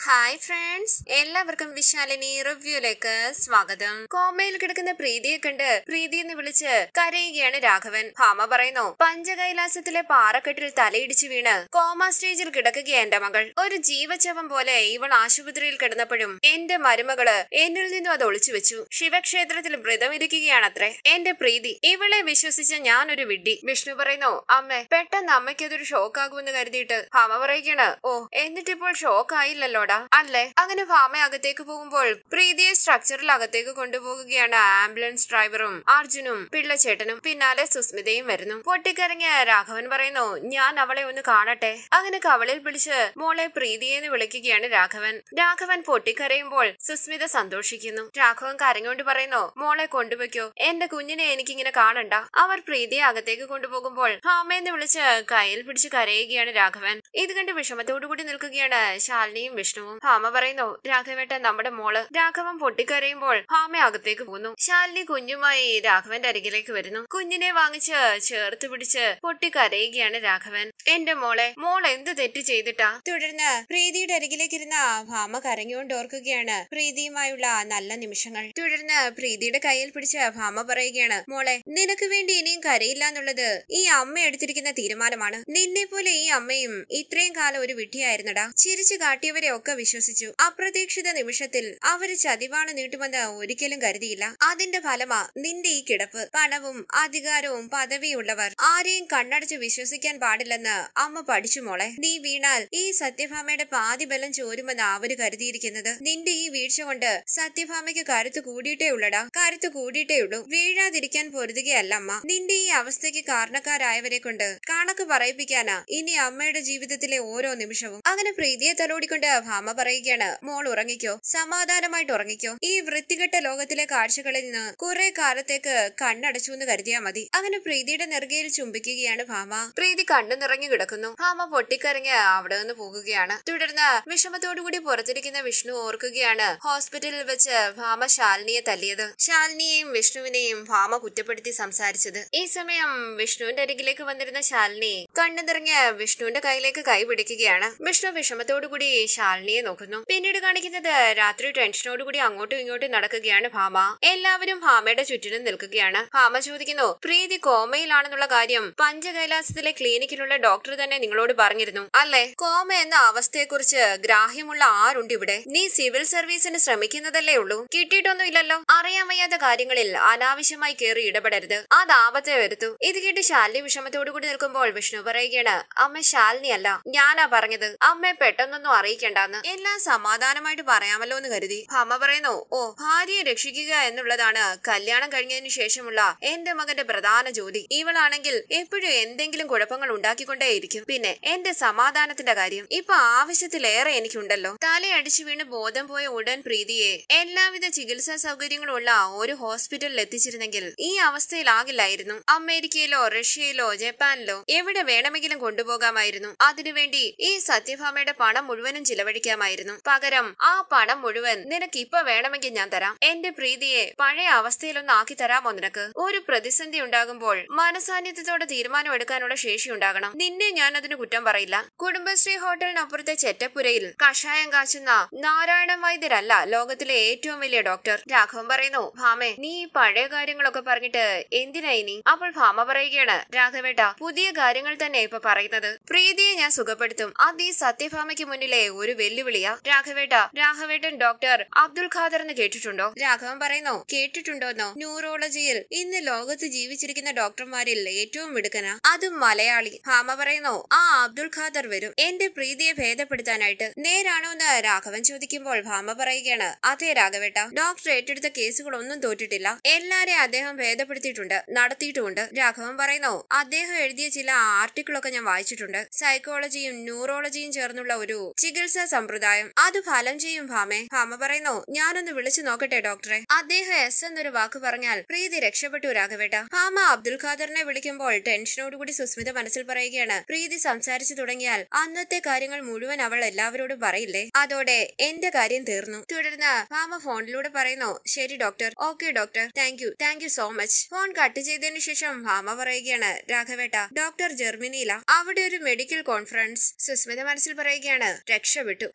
hi friends എല്ലാവർക്കും വിശാലിനി റിവ്യൂലേക്ക് സ്വാഗതം കോമയിൽ കിടക്കുന്ന പ്രീതിയെ കണ്ട് പ്രീതി എന്ന് വിളിച്ച് കരയുകയാണ് രാഘവൻ ഭാമ പറയുന്നു പഞ്ചകൈലാസത്തിലെ പാറക്കെട്ടിൽ തലയിടിച്ചു വീണ് കോമ സ്റ്റേജിൽ കിടക്കുകയാ എന്റെ മകൾ ഒരു ജീവച്ചവം പോലെ ഇവൾ ആശുപത്രിയിൽ കിടന്നപ്പോഴും എന്റെ മരുമകള് എന്നിൽ നിന്നും അത് ഒളിച്ചു വെച്ചു ശിവക്ഷേത്രത്തിൽ വ്രതമിരിക്കുകയാണത്രേ എന്റെ പ്രീതി ഇവളെ വിശ്വസിച്ച ഞാനൊരു വിഡ്ഢി വിഷ്ണു പറയുന്നു അമ്മേ പെട്ടെന്ന് അമ്മയ്ക്ക് അതൊരു ഷോക്കാകുമെന്ന് കരുതിയിട്ട് ഭാമ പറയുകയാണ് ഓ എന്നിട്ടിപ്പോൾ ഷോക്ക് ആയില്ലല്ലോടാ അല്ലേ അങ്ങനെ ഭാമ അകത്തേക്ക് പോകുമ്പോൾ പ്രീതിയെ സ്ട്രക്ചറിൽ അകത്തേക്ക് കൊണ്ടുപോകുകയാണ് ആംബുലൻസ് ഡ്രൈവറും അർജുനും പിള്ളച്ചേട്ടനും പിന്നാലെ സുസ്മിതയും വരുന്നു പൊട്ടിക്കരങ്ങിയ രാഘവൻ പറയുന്നു ഞാൻ അവളെ ഒന്ന് കാണട്ടെ അങ്ങനെ കവളിൽ പിടിച്ച് മോളെ പ്രീതിയെന്ന് വിളിക്കുകയാണ് രാഘവൻ രാഘവൻ പൊട്ടിക്കരയുമ്പോൾ സുസ്മിത സന്തോഷിക്കുന്നു രാഘവൻ കരഞ്ഞുകൊണ്ട് പറയുന്നു മോളെ കൊണ്ടുവയ്ക്കോ എന്റെ കുഞ്ഞിനെ എനിക്കിങ്ങനെ കാണണ്ട അവർ പ്രീതിയെ അകത്തേക്ക് കൊണ്ടുപോകുമ്പോൾ ഭാമയെന്ന് വിളിച്ച് കയ്യിൽ പിടിച്ച് കരയുകയാണ് രാഘവൻ ഇത് കണ്ട് വിഷമത്തോടുകൂടി നിൽക്കുകയാണ് ശാലിനിയും വിഷ്ണുവും ഭാമ പറയുന്നു രാഘവേട്ട നമ്മുടെ മോള് രാഘവൻ പൊട്ടിക്കരയുമ്പോൾ ഭാമ അകത്തേക്ക് പോകുന്നു ശാലിനി കുഞ്ഞുമായി രാഘവന്റെ അരികിലേക്ക് വരുന്നു കുഞ്ഞിനെ വാങ്ങിച്ച് ചേർത്ത് പിടിച്ച് പൊട്ടിക്കരയുകയാണ് രാഘവൻ എന്റെ മോളെ മോൾ എന്ത് തെറ്റ് ചെയ്തിട്ടാ തുടർന്ന് പ്രീതിയുടെ അരികിലേക്ക് ഇരുന്ന ഭാമ കരഞ്ഞുകൊണ്ട് ഓർക്കുകയാണ് പ്രീതിയുമായുള്ള നല്ല നിമിഷങ്ങൾ തുടർന്ന് പ്രീതിയുടെ കയ്യിൽ പിടിച്ച് ഭാമ പറയുകയാണ് മോളെ നിനക്ക് വേണ്ടി ഇനിയും കരയില്ല എന്നുള്ളത് ഈ അമ്മ എടുത്തിരിക്കുന്ന തീരുമാനമാണ് നിന്നെ പോലെ ഈ അമ്മയും ഇത്രയും കാലം ഒരു വിഡ്ഢിയായിരുന്നടാ ചിരിച്ചു കാട്ടിയവരെ ഒക്കെ വിശ്വസിച്ചു അപ്രതീക്ഷിത നിമിഷത്തിൽ അവര് ചതിവാണ് നീട്ടുമെന്ന് ഒരിക്കലും കരുതിയില്ല അതിന്റെ ഫലമാ നിന്റെ ഈ കിടപ്പ് പണവും അധികാരവും പദവിയുള്ളവർ ആരെയും കണ്ണടച്ച് വിശ്വസിക്കാൻ പാടില്ലെന്ന് അമ്മ പഠിച്ചു മോളെ നീ വീണാൽ ഈ സത്യഭാമയുടെ പാതി ബലം ചോരുമെന്ന് അവര് കരുതിയിരിക്കുന്നത് നിന്റെ ഈ വീഴ്ച കൊണ്ട് സത്യഭാമയ്ക്ക് കരുത്ത് കൂടിയിട്ടേ ഉള്ളടാ കരുത്ത് കൂടിയിട്ടേ ഉള്ളൂ വീഴാതിരിക്കാൻ പൊരുതുകയല്ല അമ്മ നിന്റെ ഈ അവസ്ഥയ്ക്ക് കാരണക്കാരായവരെ കൊണ്ട് കണക്ക് പറയിപ്പിക്കാനാ ഇനി അമ്മയുടെ ജീവിതത്തിലെ ഓരോ നിമിഷവും അങ്ങനെ പ്രീതിയെ തലോടിക്കൊണ്ട് ഭാമ പറയുകയാണ് മോൾ ഉറങ്ങിക്കോ സമാധാനമായിട്ട് ഉറങ്ങിക്കോ ഈ വൃത്തികെട്ട ലോകത്തിലെ കാഴ്ചകളിൽ നിന്ന് കുറെ കാലത്തേക്ക് കണ്ണടച്ചു എന്ന് കരുതിയാ മതി അങ്ങനെ പ്രീതിയുടെ നെറുകയിൽ ചുംബിക്കുകയാണ് ഭാമ പ്രീതി കണ്ണു നിറഞ്ഞു കിടക്കുന്നു ഭാമ പൊട്ടിക്കരഞ്ഞ് അവിടെ നിന്ന് പോകുകയാണ് തുടർന്ന് വിഷമത്തോടുകൂടി പുറത്തിരിക്കുന്ന വിഷ്ണു ഓർക്കുകയാണ് ഹോസ്പിറ്റലിൽ വെച്ച് ഭാമ ശാലിനിയെ തല്ലിയത് ശാലിനിയെയും വിഷ്ണുവിനെയും ഭാമ കുറ്റപ്പെടുത്തി സംസാരിച്ചത് ഈ സമയം വിഷ്ണുവിന്റെ അരികിലേക്ക് വന്നിരുന്ന ശാലിനി കണ്ണു നിറഞ്ഞ് വിഷ്ണുവിന്റെ കയ്യിലേക്ക് കൈ പിടിക്കുകയാണ് വിഷ്ണു വിഷമത്തോടുകൂടി ശാലിനിയെ നോക്കുന്നു പിന്നീട് കാണിക്കുന്നത് രാത്രി ടെൻഷനോടുകൂടി അങ്ങോട്ടും ഇങ്ങോട്ടും നടക്കുകയാണ് ഭാമ എല്ലാവരും ഭാമയുടെ ചുറ്റിനും നിൽക്കുകയാണ് ഭാമ ചോദിക്കുന്നു പ്രീതി കോമയിലാണെന്നുള്ള കാര്യം പഞ്ചകൈലാസത്തിലെ ക്ലിനിക്കിലുള്ള ഡോക്ടർ തന്നെ നിങ്ങളോട് പറഞ്ഞിരുന്നു അല്ലെ കോമ എന്ന അവസ്ഥയെക്കുറിച്ച് ഗ്രാഹ്യമുള്ള ആരുണ്ട് ഇവിടെ നീ സിവിൽ സർവീസിന് ശ്രമിക്കുന്നതല്ലേ ഉള്ളൂ കിട്ടിയിട്ടൊന്നും ഇല്ലല്ലോ അറിയാൻ വയ്യാത്ത കാര്യങ്ങളിൽ അനാവശ്യമായി കയറി ഇടപെടരുത് അത് ആപത്തെ വരുത്തു ഇത് കേട്ട് ശാലിനി വിഷമത്തോടുകൂടി നിൽക്കുമ്പോൾ വിഷ്ണു പറയുകയാണ് അമ്മ ശാലിനി അല്ല ഞാനാ പറഞ്ഞത് അമ്മയെ പെട്ടെന്നൊന്നും അറിയിക്കണ്ടെന്ന് എല്ലാം സമാധാനമായിട്ട് പറയാമല്ലോ എന്ന് കരുതി അമ്മ പറയുന്നു ഓ ഭാര്യയെ രക്ഷിക്കുക എന്നുള്ളതാണ് കല്യാണം കഴിഞ്ഞതിന് ശേഷമുള്ള എന്റെ മകന്റെ പ്രധാന ജോലി ഇവളാണെങ്കിൽ എപ്പോഴും എന്തെങ്കിലും കുഴപ്പങ്ങൾ ഉണ്ടാക്കിക്കൊണ്ടേയിരിക്കും പിന്നെ എന്റെ സമാധാനത്തിന്റെ കാര്യം ഇപ്പൊ ആവശ്യത്തിലേറെ എനിക്കുണ്ടല്ലോ തലയടിച്ചു വീണ് ബോധം പോയ ഉടൻ പ്രീതിയെ എല്ലാവിധ ചികിത്സാ സൗകര്യങ്ങളുള്ള ഒരു ഹോസ്പിറ്റലിൽ എത്തിച്ചിരുന്നെങ്കിൽ ഈ അവസ്ഥയിലാകില്ലായിരുന്നു അമേരിക്കയിലോ റഷ്യയിലോ ജപ്പാനിലോ എവിടെ വേണമെങ്കിലും കൊണ്ടുപോകാമായിരുന്നു അതിനുവേണ്ടി ഈ സത്യഭാമയുടെ പണം മുഴുവനും ചിലവഴിക്കാമായിരുന്നു പകരം ആ പണം മുഴുവൻ നിനക്ക് ഇപ്പൊ വേണമെങ്കിൽ ഞാൻ തരാം എന്റെ പ്രീതിയെ പഴയ അവസ്ഥയിലൊന്ന് ആക്കി തരാമോ നിനക്ക് ഒരു പ്രതിസന്ധി ഉണ്ടാകുമ്പോൾ മനസാന്നിധ്യത്തോടെ തീരുമാനം എടുക്കാനുള്ള ശേഷി ഉണ്ടാകണം നിന്നെ ഞാൻ അതിന് കുറ്റം പറയില്ല കുടുംബശ്രീ ഹോട്ടലിനപ്പുറത്തെ ചെറ്റപ്പുരയിൽ കഷായം കാച്ചുന്ന നാരായണൻ വൈദ്യരല്ല ലോകത്തിലെ ഏറ്റവും വലിയ ഡോക്ടർ രാഘവൻ പറയുന്നു ഭാമേ നീ ഈ പഴയ കാര്യങ്ങളൊക്കെ പറഞ്ഞിട്ട് എന്തിനാ ഇനി അപ്പോൾ ഭാമ പറയുകയാണ് രാഘവേട്ട പുതിയ കാര്യങ്ങൾ തന്നെ ഇപ്പൊ പറയുന്നത് പ്രീതിയെ ഞാൻ സുഖപ്പെടുത്തും അത് ഈ സത്യഭാമയ്ക്ക് മുന്നിലെ ഒരു വെല്ലുവിളിയാ രാഘവേട്ട രാഘവേട്ടൻ ഡോക്ടർ അബ്ദുൽ ഖാദർ എന്ന് കേട്ടിട്ടുണ്ടോ രാഘവൻ പറയുന്നു കേട്ടിട്ടുണ്ടോന്നോ ന്യൂറോളജിയിൽ ഇന്ന് ലോകത്ത് ജീവിച്ചിരിക്കുന്ന ഡോക്ടർമാരിൽ ഏറ്റവും മിടുക്കനാ അതും മലയാളി ഭാമ പറയുന്നു ആ അബ്ദുൽ ഖാദർ വരും എന്റെ പ്രീതിയെ ഭേദപ്പെടുത്താനായിട്ട് നേരാണോ എന്ന് രാഘവൻ ചോദിക്കുമ്പോൾ ഭാമ പറയുകയാണ് അതെ രാഘവേട്ട ഡോക്ടർ ഏറ്റെടുത്ത കേസുകളൊന്നും തോറ്റിട്ടില്ല എല്ലാരെയും അദ്ദേഹം ഭേദപ്പെടുത്തിയിട്ടുണ്ട് നടത്തിയിട്ടുമുണ്ട് രാഘവൻ പറയുന്നു അദ്ദേഹം എഴുതിയ ചില ആർട്ടിക്കിളൊക്കെ ഞാൻ വായിച്ചിട്ടുണ്ട് സൈക്കോളജിയും ന്യൂറോളജിയും ചേർന്നുള്ള ഒരു ചികിത്സാ സമ്പ്രദായം അത് ഫലം ചെയ്യും ഭാമേ ഭാമ പറയുന്നു ഞാനൊന്ന് വിളിച്ചു നോക്കട്ടെ ഡോക്ടറെ അദ്ദേഹം എസ് എന്നൊരു വാക്ക് പറഞ്ഞാൽ പ്രീതി രക്ഷപ്പെട്ടു രാഘവേട്ട ഭാമ അബ്ദുൽ ഖാദറിനെ വിളിക്കുമ്പോൾ ടെൻഷനോടുകൂടി സുസ്മിത മനസ്സിൽ പറയുകയാണ് പ്രീതി സംസാരിച്ചു തുടങ്ങിയാൽ അന്നത്തെ കാര്യങ്ങൾ മുഴുവൻ അവൾ എല്ലാവരോടും പറയില്ലേ അതോടെ എന്റെ കാര്യം തീർന്നു തുടർന്ന് ഭാമ ഫോണിലൂടെ പറയുന്നു ശരി doctor okay doctor thank you thank you so much phone cut ചെയ്തതിനു ശേഷം ഭാമ പറയുകയാണ് രാഘവേട്ട ഡോക്ടർ ജർമ്മനിയില അവിടെ ഒരു മെഡിക്കൽ കോൺഫറൻസ് സുസ്മിത മനസ്സിൽ പറയുകയാണ് രക്ഷപ്പെട്ടു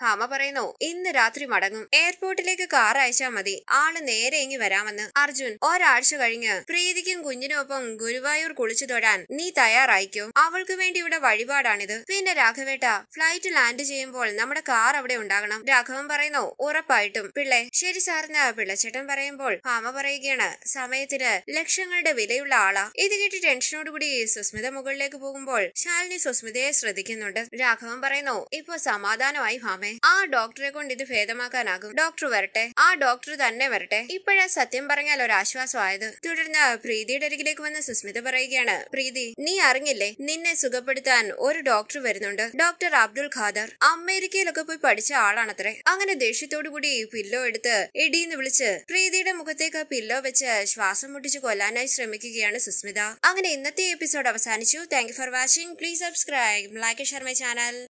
ഭാമ പറയുന്നു ഇന്ന് രാത്രി മടങ്ങും എയർപോർട്ടിലേക്ക് കാർ അയച്ചാ മതി ആള് നേരെ ഇങ്ങി വരാമെന്ന് അർജുൻ ഒരാഴ്ച കഴിഞ്ഞ് പ്രീതിക്കും കുഞ്ഞിനുമൊപ്പം ഗുരുവായൂർ കുളിച്ചു തൊഴാൻ നീ തയ്യാറായിക്കോ അവൾക്ക് വേണ്ടി ഇവിടെ വഴിപാടാണിത് പിന്നെ രാഘവേട്ട ഫ്ലൈറ്റ് ലാൻഡ് ചെയ്യുമ്പോൾ നമ്മുടെ കാർ അവിടെ ഉണ്ടാകണം രാഘവൻ പറയുന്നു ഉറപ്പായിട്ടും പിള്ളെ ശരി സാറിന് പിള്ളച്ചേട്ടൻ പറയുമ്പോൾ ഭാമ പറയുകയാണ് സമയത്തിന് ലക്ഷങ്ങളുടെ വിലയുള്ള ആളാ ഇത് കേട്ട് ടെൻഷനോടുകൂടി സുസ്മിത മുകളിലേക്ക് പോകുമ്പോൾ ശാലിനി സുസ്മിതയെ ശ്രദ്ധിക്കുന്നുണ്ട് രാഘവൻ പറയുന്നു ഇപ്പൊ സമാധാനമായി ഭാമേ ആ ഡോക്ടറെ കൊണ്ട് ഇത് ഭേദമാക്കാനാകും ഡോക്ടർ വരട്ടെ ആ ഡോക്ടർ തന്നെ വരട്ടെ ഇപ്പോഴാ സത്യം പറഞ്ഞാൽ ഒരു ആശ്വാസമായത് തുടർന്ന് പ്രീതിയുടെ അരികിലേക്ക് വന്ന സുസ്മിത പറയുകയാണ് പ്രീതി നീ അറിഞ്ഞില്ലേ നിന്നെ സുഖപ്പെടുത്താൻ ഒരു ഡോക്ടർ വരുന്നുണ്ട് ഡോക്ടർ അബ്ദുൾ ഖാദർ അമേരിക്കയിലൊക്കെ പോയി പഠിച്ച ആളാണത്രേ അങ്ങനെ ദേഷ്യത്തോടു കൂടി പില്ലോ എടുത്ത് എടീന്ന് വിളിച്ച് പ്രീതിയുടെ മുഖത്തേക്ക് പില്ലോ വെച്ച് ശ്വാസം മുട്ടിച്ച് കൊല്ലാനായി ശ്രമിക്കുകയാണ് സുസ്മിത അങ്ങനെ ഇന്നത്തെ എപ്പിസോഡ് അവസാനിച്ചു thank you for watching please subscribe like share my channel